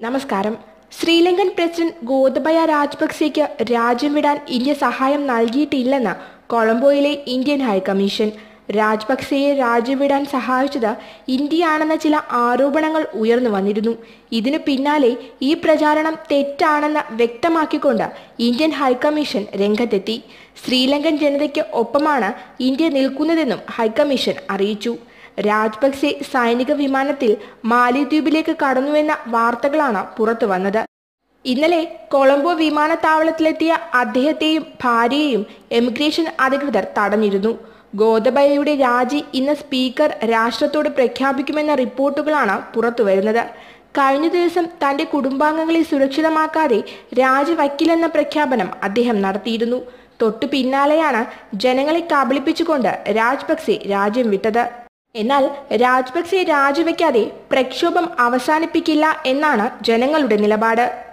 നമസ്കാരം ശ്രീലങ്കൻ പ്രസിഡന്റ് ഗോതബയ രാജപക്സെയ്ക്ക് രാജ്യം വിടാൻ ഇന്ത്യ സഹായം നൽകിയിട്ടില്ലെന്ന് കൊളംബോയിലെ ഇന്ത്യൻ ഹൈക്കമ്മീഷൻ രാജപക്സെയെ രാജ്യം വിടാൻ സഹായിച്ചത് ഇന്ത്യയാണെന്ന ചില ആരോപണങ്ങൾ ഉയർന്നു വന്നിരുന്നു ഇതിനു പിന്നാലെ ഈ പ്രചാരണം തെറ്റാണെന്ന് വ്യക്തമാക്കിക്കൊണ്ട് ഇന്ത്യൻ ഹൈക്കമ്മീഷൻ രംഗത്തെത്തി ശ്രീലങ്കൻ ജനതയ്ക്ക് ഒപ്പമാണ് ഇന്ത്യ നിൽക്കുന്നതെന്നും ഹൈക്കമ്മീഷൻ അറിയിച്ചു രാജ്പക്സെ സൈനിക വിമാനത്തിൽ മാലിദ്വീപിലേക്ക് കടന്നുവെന്ന വാർത്തകളാണ് പുറത്തു വന്നത് ഇന്നലെ കൊളംബോ വിമാനത്താവളത്തിലെത്തിയ അദ്ദേഹത്തെയും ഭാര്യയെയും എമിഗ്രേഷൻ അധികൃതർ തടഞ്ഞിരുന്നു ഗോതബയയുടെ രാജി ഇന്ന് സ്പീക്കർ രാഷ്ട്രത്തോട് പ്രഖ്യാപിക്കുമെന്ന റിപ്പോർട്ടുകളാണ് പുറത്തുവരുന്നത് കഴിഞ്ഞ ദിവസം തന്റെ കുടുംബാംഗങ്ങളെ സുരക്ഷിതമാക്കാതെ രാജിവയ്ക്കില്ലെന്ന പ്രഖ്യാപനം അദ്ദേഹം നടത്തിയിരുന്നു തൊട്ടു പിന്നാലെയാണ് ജനങ്ങളെ കബളിപ്പിച്ചുകൊണ്ട് രാജ്പക്സെ രാജ്യം വിട്ടത് എന്നാൽ രാജ്പക്സെ രാജിവെക്കാതെ പ്രക്ഷോഭം അവസാനിപ്പിക്കില്ല എന്നാണ് ജനങ്ങളുടെ നിലപാട്